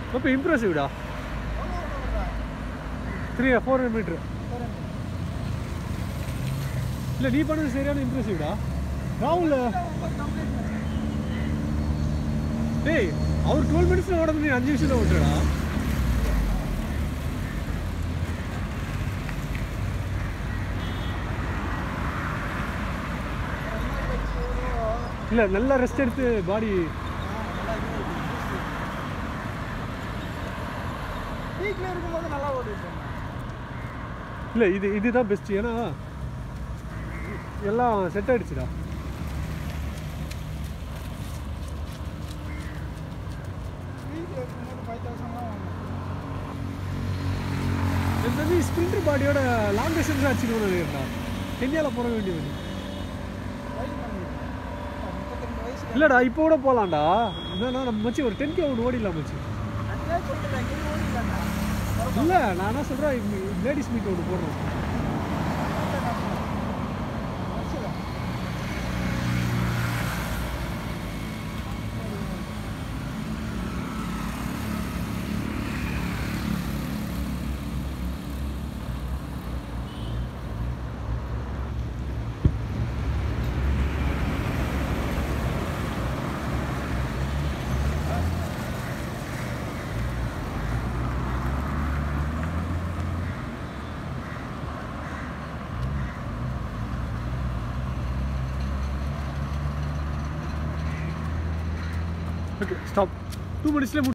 இப்போ இம்ப்ரெசிவ்டா three four hundred metre இல்லை நீ பண்ணது சரியான இம்ப்ரெசிவ்டா ராகுல் டேய் அவர் டுவெல் மினிட்ஸில் ஓடுறது நீ அஞ்சு நிமிஷத்தில் ஓட்டுடா இல்லை நல்லா ரெஸ்ட் எடுத்து பாடி வீட்டில் இருக்கும்போது நல்லா ஓடிட்டு இல்லை இது இதுதான் பெஸ்ட் ஏன்னா எல்லாம் செட் ஆயிடுச்சுடா வீட்டில் இருக்கும்போது ஃபைவ் தௌசண்ட்லாம் எனக்கு தெரிஞ்சு ஸ்பிரிண்டர் பாடியோட லாங் டிஸ்டன்ஸ் அடிச்சுக்கணும் நினைக்கிறேன் கென்யாவில் போட வேண்டியது ட்ரை பண்ணிருக்கேன் முப்பத்திரெண்டு வயசு இல்லைடா இப்போ கூட போகலாம்டா என்னன்னா நம்ம மச்சி ஒரு டென் கே ஒன்று ஓடிடலாம் மச்சி அதே சொல்லிட்டேன் நீ ஓடிக்கலாம்டா இல்லை நான் என்ன சொல்கிறேன் லேடிஸ் மீட் ஒன்று போடுறோம் ஓகே ஸ்டாப் டூ மினிட்ஸ்லேயே